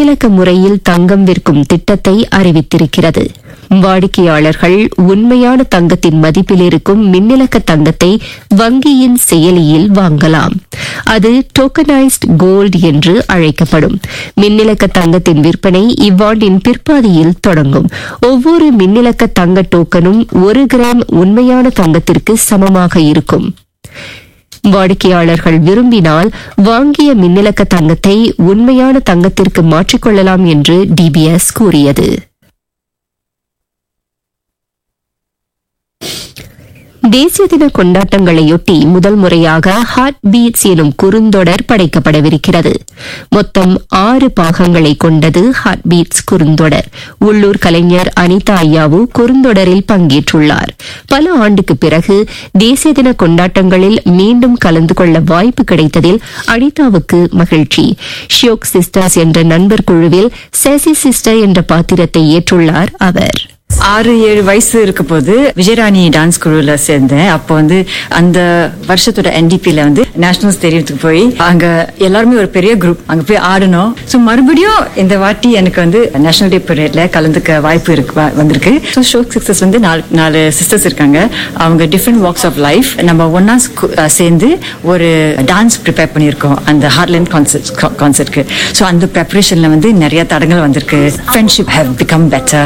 மின்னிலக்க முறையில் தங்கம் விற்கும் திட்டத்தை அறிவித்திருக்கிறது வாடிக்கையாளர்கள் உண்மையான தங்கத்தின் மதிப்பில் இருக்கும் மின்னிலக்க தங்கத்தை வங்கியின் செயலியில் வாங்கலாம் அது டோக்கனைஸ்ட் கோல்ட் என்று அழைக்கப்படும் மின்னிலக்க தங்கத்தின் விற்பனை இவ்வாண்டின் பிற்பாதியில் தொடங்கும் ஒவ்வொரு மின்னிலக்க தங்க டோக்கனும் ஒரு கிராம் உண்மையான தங்கத்திற்கு சமமாக இருக்கும் வாடிக்கையாளர்கள் விரும்பினால் வாங்கிய மின்னிலக்க தங்கத்தை உண்மையான தங்கத்திற்கு மாற்றிக்கொள்ளலாம் என்று டிபிஎஸ் கூறியது தேசிய தின கொண்டாட்டங்களையொட்டி முதல் முறையாக ஹார்ட் பீட்ஸ் எனும் குறுந்தொடர் படைக்கப்படவிருக்கிறது மொத்தம் ஆறு பாகங்களை கொண்டது ஹார்ட் பீட்ஸ் குறுந்தொடர் உள்ளூர் கலைஞர் அனிதா ஐயாவு குறுந்தொடரில் பங்கேற்றுள்ளார் பல ஆண்டுக்கு பிறகு தேசிய தின கொண்டாட்டங்களில் மீண்டும் கலந்து கொள்ள வாய்ப்பு கிடைத்ததில் அனிதாவுக்கு மகிழ்ச்சி ஷியோக் சிஸ்டர்ஸ் என்ற நண்பர் குழுவில் சேசி சிஸ்டர் என்ற பாத்திரத்தை ஏற்றுள்ளார் அவர் ஆறு ஏழு வயசு இருக்க போது விஜயராணி டான்ஸ் குழுல சேர்ந்தேன் அப்போ வந்து அந்த வருஷத்தோட என்டிபில வந்து நேஷனல் ஸ்டேடியத்துக்கு போய் அங்க எல்லாருமே ஒரு பெரிய குரூப் அங்க போய் ஆடணும் ஸோ மறுபடியும் இந்த வாட்டி எனக்கு வந்து நேஷனல் டே பரேட்ல கலந்துக்க வாய்ப்பு இருக்கு வ- வந்திருக்கு ஸோ ஷோக் சிஸ்டர்ஸ் வந்து நாலு நாலு சிஸ்டர்ஸ் இருக்காங்க அவங்க டிஃப்ரெண்ட் வாக்ஸ் ஆஃப் லைஃப் நம்ம ஒன்னா சேர்ந்து ஒரு டான்ஸ் ப்ரிப்பேர் பண்ணியிருக்கோம் அந்த ஹார்ட்லேண்ட் கான்சர்ட் கான்சர்ட்க்கு ஸோ அந்த ப்ரிப்பரேஷன்ல வந்து நிறைய தடங்கள் வந்திருக்கு ஃப்ரெண்ட்ஷிப் ஹேவ் பிகம் பெட்டர்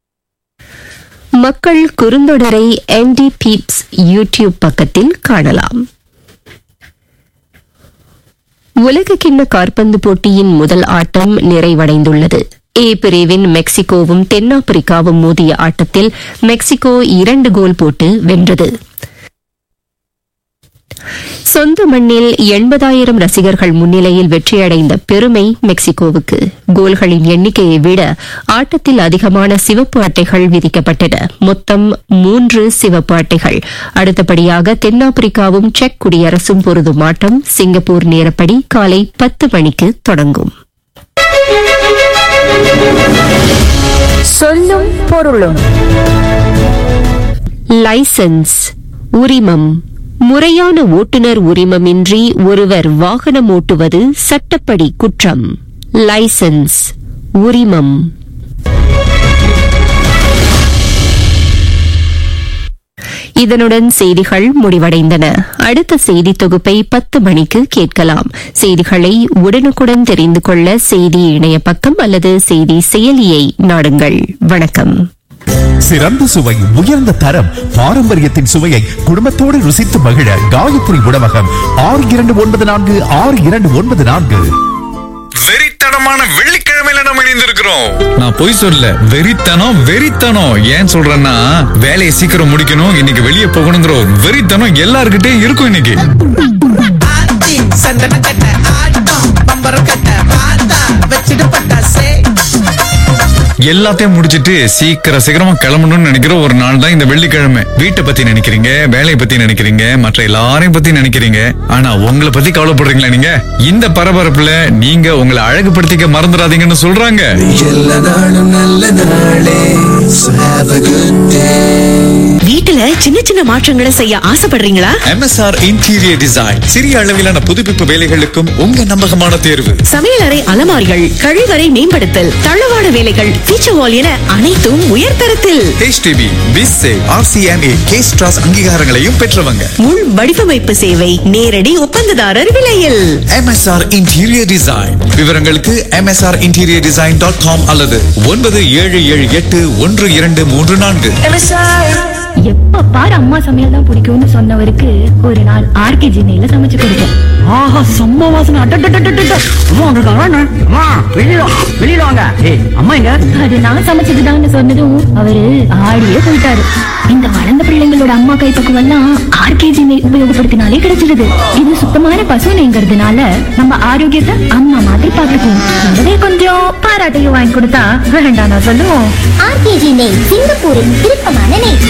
மக்கள் குறுந்தொடரை என்டி பீப்ஸ் யூடியூப் பக்கத்தில் காணலாம் உலக கிண்ண காற்பந்து போட்டியின் முதல் ஆட்டம் நிறைவடைந்துள்ளது ஏ பிரிவின் மெக்சிகோவும் தென்னாப்பிரிக்காவும் மோதிய ஆட்டத்தில் மெக்சிகோ இரண்டு கோல் போட்டு வென்றது சொந்த மண்ணில் எண்பதாயிரம் ரசிகர்கள் முன்னிலையில் வெற்றியடைந்த பெருமை மெக்சிகோவுக்கு கோல்களின் எண்ணிக்கையை விட ஆட்டத்தில் அதிகமான சிவப்பு அட்டைகள் விதிக்கப்பட்டன மொத்தம் மூன்று சிவப்பு அட்டைகள் அடுத்தபடியாக தென்னாப்பிரிக்காவும் செக் குடியரசும் பொருதும் ஆட்டம் சிங்கப்பூர் நேரப்படி காலை பத்து மணிக்கு தொடங்கும் சொல்லும் பொருளும் லைசன்ஸ் உரிமம் முறையான ஓட்டுநர் உரிமமின்றி ஒருவர் வாகனம் ஓட்டுவது சட்டப்படி குற்றம் லைசன்ஸ் உரிமம் இதனுடன் செய்திகள் முடிவடைந்தன அடுத்த செய்தி தொகுப்பை பத்து மணிக்கு கேட்கலாம் செய்திகளை உடனுக்குடன் தெரிந்து கொள்ள செய்தி இணைய பக்கம் அல்லது செய்தி செயலியை நாடுங்கள் வணக்கம் சிறந்த சுவை உயர்ந்த தரம் பாரம்பரியத்தின் சுவையை குடும்பத்தோடு ருசித்து மகிழ காயத்ரி உணவகம் ஆறு இரண்டு ஒன்பது நான்கு ஆறு இரண்டு ஒன்பது நான்கு வெறித்தனமான வெள்ளிக்கிழமையில நம்ம இணைந்திருக்கிறோம் நான் பொய் சொல்ல வெறித்தனம் வெறித்தனம் ஏன் சொல்றேன்னா வேலையை சீக்கிரம் முடிக்கணும் இன்னைக்கு வெளியே போகணுங்கிற ஒரு வெறித்தனம் எல்லார்கிட்டயும் இருக்கும் இன்னைக்கு ஆத்தி சந்தன கட்ட ஆட்டம் பம்பரம் கட்ட பார்த்தா வச்சிட்டு பட்டாசே எல்லாத்தையும் முடிச்சிட்டு சீக்கிரம் சீக்கிரமா கிளம்பணும்னு நினைக்கிற ஒரு நாள் தான் இந்த வெள்ளிக்கிழமை வீட்டை பத்தி நினைக்கிறீங்க வேலையை பத்தி நினைக்கிறீங்க மற்ற எல்லாரையும் பத்தி நினைக்கிறீங்க ஆனா உங்களை பத்தி கவலைப்படுறீங்களா நீங்க இந்த பரபரப்புல நீங்க உங்களை அழகுபடுத்திக்க மறந்துடாதீங்கன்னு சொல்றாங்க எல்லா நாளும் நல்ல நாளே So have a good day வீட்டுல சின்ன சின்ன மாற்றங்களை செய்ய ஆசைப்படுறீங்களா MSR இன்டீரியர் டிசைன் சிறிய அளவிலான புதுப்பிப்பு வேலைகளுக்கும் உங்க நம்பகமான தேர்வு சமையலறை அலமாரிகள் கழிவறை மேம்படுத்தல் தளவாட வேலைகள் ஃபீச்சர் வால் என அனைத்தும் உயர்தரத்தில் HTB பிஸ்ஸே RCMA கேஸ்ட்ராஸ் அங்கீகாரங்களையும் பெற்றவங்க முள் வடிவமைப்பு சேவை நேரடி ஒப்பந்ததாரர் விலையில் MSR இன்டீரியர் டிசைன் விவரங்களுக்கு MSR interior design dot com அல்லது ஒன்பது ஏழு ஏழு எட்டு ஒன்று இரண்டு மூன்று நான்கு எப்ப பாரு அம்மா சமையல் தான் பிடிக்கும்னு சொன்னவருக்கு ஒரு நாள் ஆர்கே ஜினையில சமைச்சு கொடுத்தேன் ஆஹா செம்ம வாசனை அட்டட்டட்டட்டட்ட அம்மா வந்திருக்காங்க அண்ணா. அம்மா வெளியில வா, வெளியில வாங்க ஏய் அம்மா எங்க அது நான் சமைச்சதுதான்னு சொன்னதும் அவரு ஆடியே போயிட்டாரு இந்த வளர்ந்த பிள்ளைங்களோட அம்மா கைப்பக்குவம் எல்லாம் ஆர்கேஜி நெய் உபயோகப்படுத்தினாலே கிடைச்சிருது இது சுத்தமான பசு நெய்ங்கிறதுனால நம்ம ஆரோக்கியத்தை அம்மா மாதிரி பாத்துக்குவோம் கூடவே கொஞ்சம் பாராட்டையும் வாங்கி கொடுத்தா வேண்டாம் நான் சொல்லுவோம் ஆர்கேஜி நெய் சிங்கப்பூரின் விருப்பமான நெய்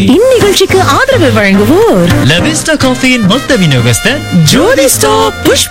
இந்நிகழ்ச்சிக்கு ஆதரவு வழங்குவோர் லவிஸ்டா காஃபியின் மொத்த விநியோகஸ்தர் ஜோதி ஸ்டாப் புஷ்ப